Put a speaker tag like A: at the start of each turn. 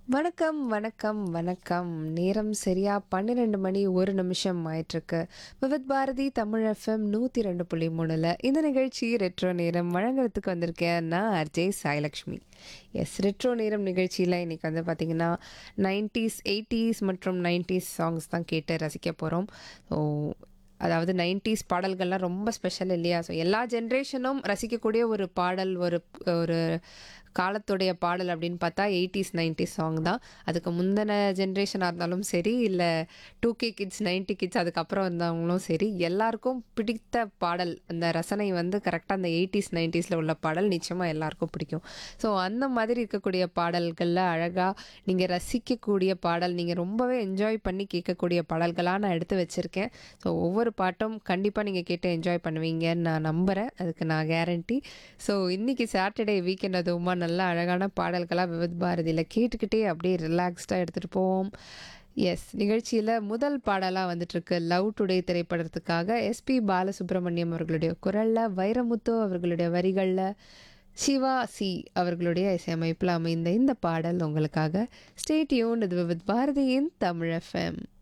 A: வணக்கம் வணக்கம் வணக்கம் நேரம் சரியா பன்னிரெண்டு மணி ஒரு நிமிஷம் ஆயிட்டிருக்கு விவித் பாரதி தமிழ் எஃப்எம் நூற்றி ரெண்டு புள்ளி மூணில் இந்த நிகழ்ச்சி ரெட்ரோ நேரம் வழங்குறதுக்கு வந்திருக்கேன் நான் அர்ஜய் சாய்லக்ஷ்மி எஸ் ரெட்ரோ நேரம் நிகழ்ச்சியில் இன்றைக்கி வந்து பார்த்திங்கன்னா நைன்டிஸ் எயிட்டிஸ் மற்றும் நைன்டிஸ் சாங்ஸ் தான் கேட்டு ரசிக்க போகிறோம் ஸோ அதாவது நைன்டிஸ் பாடல்கள்லாம் ரொம்ப ஸ்பெஷல் இல்லையா ஸோ எல்லா ஜென்ரேஷனும் ரசிக்கக்கூடிய ஒரு பாடல் ஒரு ஒரு காலத்துடைய பாடல் அப்படின்னு பார்த்தா எயிட்டிஸ் நைன்டிஸ் சாங் தான் அதுக்கு முந்தின ஜென்ரேஷனாக இருந்தாலும் சரி இல்லை two K kids ninety kids அதுக்கப்புறம் இருந்தவங்களும் சரி எல்லாருக்கும் பிடித்த பாடல் அந்த ரசனை வந்து கரெக்டாக அந்த எயிட்டிஸ் நைன்டிஸில் உள்ள பாடல் நிச்சயமாக எல்லாருக்கும் பிடிக்கும் ஸோ அந்த மாதிரி இருக்கக்கூடிய பாடல்களில் அழகாக நீங்கள் ரசிக்கக்கூடிய பாடல் நீங்கள் ரொம்பவே என்ஜாய் பண்ணி கேட்கக்கூடிய பாடல்களாக நான் எடுத்து வச்சுருக்கேன் ஸோ ஒவ்வொரு பாட்டும் கண்டிப்பாக நீங்கள் கேட்டு என்ஜாய் பண்ணுவீங்கன்னு நான் நம்புகிறேன் அதுக்கு நான் கேரண்டி ஸோ இன்றைக்கி சாட்டர்டே வீக்கெண்ட் அதுவுமா நல்ல அழகான பாடல்களாக விவித் பாரதியில் கேட்டுக்கிட்டே அப்படியே ரிலாக்ஸ்டாக எடுத்துகிட்டு போவோம் எஸ் நிகழ்ச்சியில் முதல் பாடலாக வந்துட்டுருக்கு லவ் டுடே திரைப்படத்துக்காக எஸ்பி பாலசுப்ரமணியம் அவர்களுடைய குரலில் வைரமுத்து அவர்களுடைய வரிகளில் சிவா சி அவர்களுடைய இசையமைப்பில் அமைந்த இந்த பாடல் உங்களுக்காக ஸ்டேட்யூன் இது வித் பாரதியின் தமிழ் எஃப்எம்